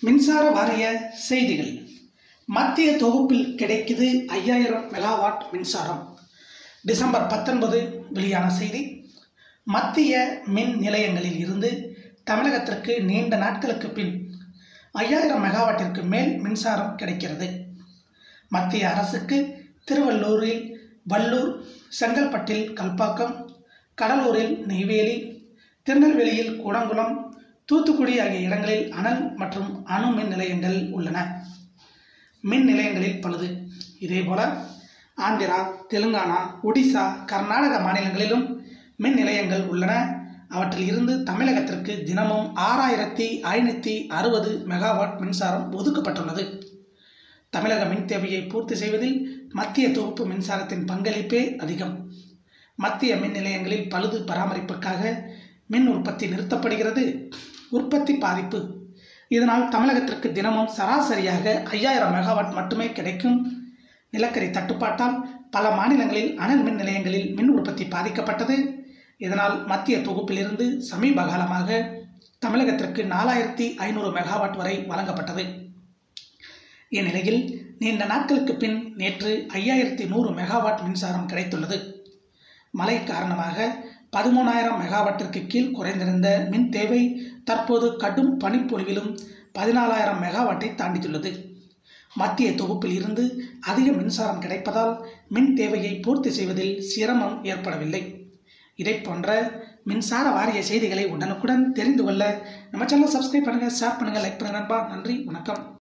மின்சார வாரிய செய்திகள் மத்திய தொகுப்பில் கிடைக்குது ஐயாயிரம் மெகாவாட் மின்சாரம் டிசம்பர் பத்தொன்பது வெளியான செய்தி மத்திய மின் நிலையங்களில் இருந்து தமிழகத்திற்கு நீண்ட நாட்களுக்கு பின் ஐயாயிரம் மெகாவாட்டிற்கு மேல் மின்சாரம் கிடைக்கிறது மத்திய அரசுக்கு திருவள்ளூரில் வள்ளூர் செங்கல்பட்டில் கல்பாக்கம் கடலூரில் நெய்வேலி திருநெல்வேலியில் கூடங்குளம் தூத்துக்குடி ஆகிய இடங்களில் அனல் மற்றும் அணு மின் நிலையங்கள் உள்ளன மின் நிலையங்களில் பழுது இதேபோல ஆந்திரா தெலுங்கானா ஒடிசா கர்நாடக மாநிலங்களிலும் மின் நிலையங்கள் உள்ளன அவற்றில் இருந்து தமிழகத்திற்கு தினமும் ஆறாயிரத்தி ஐநூற்றி அறுபது மெகாவாட் மின்சாரம் ஒதுக்கப்பட்டுள்ளது தமிழக மின் தேவையை பூர்த்தி செய்வதில் மத்திய தொகுப்பு மின்சாரத்தின் பங்களிப்பே அதிகம் மத்திய மின் நிலையங்களில் பழுது பராமரிப்புக்காக மின் உற்பத்தி நிறுத்தப்படுகிறது உற்பத்தி பாதிப்பு இதனால் தமிழகத்திற்கு தினமும் சராசரியாக ஐயாயிரம் மெகாவாட் மட்டுமே கிடைக்கும் நிலக்கரி தட்டுப்பாட்டால் பல மாநிலங்களில் அனல் மின் நிலையங்களில் மின் உற்பத்தி பாதிக்கப்பட்டது இதனால் மத்திய தொகுப்பிலிருந்து சமீப காலமாக தமிழகத்திற்கு நாலாயிரத்தி ஐநூறு மெகாவாட் வரை வழங்கப்பட்டது இந்நிலையில் நீண்ட நாட்களுக்கு பின் நேற்று ஐயாயிரத்தி நூறு மெகாவாட் மின்சாரம் கிடைத்துள்ளது மழை காரணமாக பதிமூணாயிரம் மெகாவாட்டிற்கு கீழ் குறைந்திருந்த மின் தேவை தற்போது கடும் பனிப்பொழிவிலும் பதினாலாயிரம் மெகாவாட்டை தாண்டியுள்ளது மத்திய தொகுப்பில் இருந்து அதிக மின்சாரம் கிடைப்பதால் மின் தேவையை பூர்த்தி செய்வதில் சிரமம் ஏற்படவில்லை இதை போன்ற மின்சார வாரிய செய்திகளை உடனுக்குடன் தெரிந்து கொள்ள நம்ம சேனல் சப்ஸ்கிரைப் பண்ணுங்கள் ஷேர் பண்ணுங்கள் லைக் பண்ணுங்கள் நண்பா நன்றி வணக்கம்